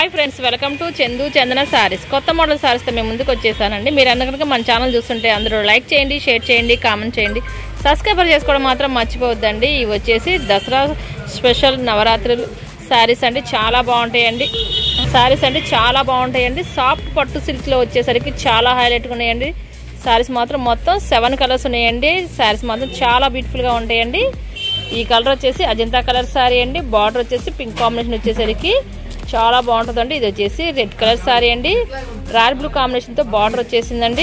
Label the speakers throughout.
Speaker 1: hi friends welcome to Chandu Chandana saris కొత్త model సారీస్తో మేము ముందుకు వచ్చేసానండి మీరు అందరూ కనుక మన ఛానల్ చూస్తుంటే అందరూ లైక్ చేయండి షేర్ చేయండి కామెంట్ చేయండి సబ్స్క్రైబర్ చేసుకోవడం మాత్రం మర్చిపోవద్దండి ఇవి వచ్చేసి దసరా స్పెషల్ నవరాత్రులు శారీస్ అండి చాలా బాగుంటాయండి శారీస్ అండి చాలా బాగుంటాయండి సాఫ్ట్ పట్టు సిల్క్లో వచ్చేసరికి చాలా హైలైట్గా ఉన్నాయండి శారీస్ మాత్రం మొత్తం సెవెన్ కలర్స్ ఉన్నాయండి శారీస్ మాత్రం చాలా బ్యూటిఫుల్గా ఉంటాయండి ఈ కలర్ వచ్చేసి అజంతా కలర్ శారీ అండి బార్డర్ వచ్చేసి పింక్ కాంబినేషన్ వచ్చేసరికి చాలా బాగుంటుందండి ఇది వచ్చేసి రెడ్ కలర్ శారీ అండి రాయల్ బ్లూ కాంబినేషన్తో బార్డర్ వచ్చేసిందండి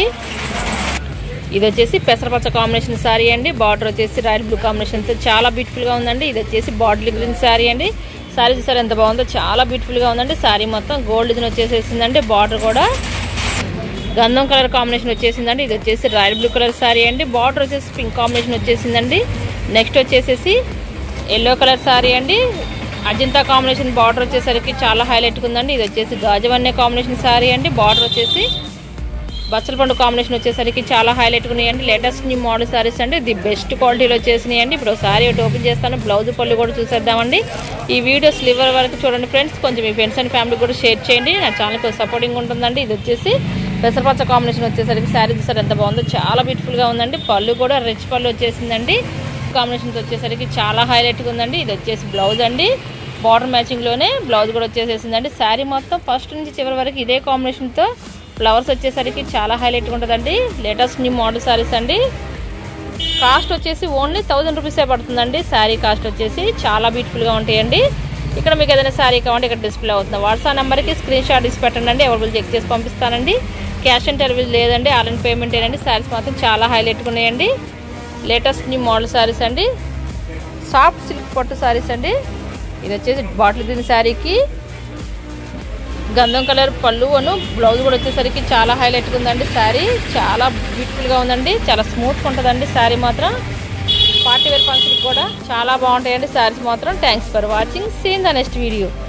Speaker 1: ఇది వచ్చేసి పెసరపచ్చ కాంబినేషన్ శారీ అండి బార్డర్ వచ్చేసి రాయల్ బ్లూ కాంబినేషన్తో చాలా బ్యూటిఫుల్గా ఉందండి ఇది వచ్చేసి బాటిల్ గ్రీన్ శారీ అండి శారీ చూసారు ఎంత బాగుందో చాలా బ్యూటిఫుల్గా ఉందండి శారీ మొత్తం గోల్డ్ డిజైన్ వచ్చేసేసిందండి బార్డర్ కూడా గంధం కలర్ కాంబినేషన్ వచ్చేసిందండి ఇది వచ్చేసి రాయల్ బ్లూ కలర్ శారీ అండి బార్డర్ వచ్చేసి పింక్ కాంబినేషన్ వచ్చేసిందండి నెక్స్ట్ వచ్చేసేసి ఎల్లో కలర్ శారీ అండి అజంతా కాంబినేషన్ బార్డర్ వచ్చేసరికి చాలా హైలైట్గా ఉందండి ఇది వచ్చేసి గాజవన్య కాంబినేషన్ శారీ అండి బార్డర్ వచ్చేసి బచ్చల పండు కాంబినేషన్ వచ్చేసరికి చాలా హైలైట్గా ఉన్నాయండి లేటెస్ట్ న్యూ మోడల్ సారీస్ అండి ది బెస్ట్ క్వాలిటీలో వచ్చేసినాయండి ఇప్పుడు సారీ ఒకటి ఓపెన్ చేస్తాను బ్లౌజ్ పళ్ళు కూడా చూసేద్దామండి ఈ వీడియో స్లివర్ వరకు చూడండి ఫ్రెండ్స్ కొంచెం మీ ఫ్రెండ్స్ అండ్ ఫ్యామిలీ కూడా షేర్ చేయండి నా ఛానల్కి సపోర్టింగ్ ఉంటుందండి ఇది వచ్చేసి పెసరపచ్చ కాంబినేషన్ వచ్చేసరికి శారీ చూసారు ఎంత బాగుందో చాలా బ్యూటిఫుల్గా ఉందండి పళ్ళు కూడా రిచ్ పళ్ళు వచ్చేసిందండి కాంబినేషన్స్ వచ్చేసరికి చాలా హైలైట్గా ఉందండి ఇది వచ్చేసి బ్లౌజ్ అండి బార్డర్ మ్యాచింగ్లోనే బ్లౌజ్ కూడా వచ్చేసేసిందండి శారీ మొత్తం ఫస్ట్ నుంచి చివరి వరకు ఇదే కాంబినేషన్తో ఫ్లవర్స్ వచ్చేసరికి చాలా హైలైట్గా ఉంటుందండి లేటెస్ట్ న్యూ మోడల్ శారీస్ అండి కాస్ట్ వచ్చేసి ఓన్లీ థౌజండ్ రూపీసే పడుతుందండి శారీ కాస్ట్ వచ్చేసి చాలా బ్యూటిఫుల్గా ఉంటాయండి ఇక్కడ మీకు ఏదైనా శారీ కావాలంటే ఇక్కడ డిస్ప్లే అవుతుంది వాట్సాప్ నెంబర్కి స్క్రీన్ షాట్ ఇచ్చి పెట్టండి అవైలబుల్ చెక్ చేసి పంపిస్తానండి క్యాష్ ఆన్ డెలివరీ లేదండి ఆన్లైన్ పేమెంట్ ఏనండి శారీస్ మాత్రం చాలా హైలైట్గా ఉన్నాయండి లేటెస్ట్ న్యూ మోడల్ శారీస్ అండి సాఫ్ట్ సిల్క్ పట్టు శారీస్ అండి ఇది వచ్చేసి బాటిల్ గ్రీన్ శారీకి గంధం కలర్ పళ్ళు అను బ్లౌజ్ కూడా వచ్చేసరికి చాలా హైలైట్గా ఉందండి శారీ చాలా బ్యూటిఫుల్గా ఉందండి చాలా స్మూత్గా ఉంటుందండి శారీ మాత్రం పార్టీ వేర్ ఫంక్షన్కి కూడా చాలా బాగుంటాయండి శారీస్ మాత్రం thanks for watching see in the next video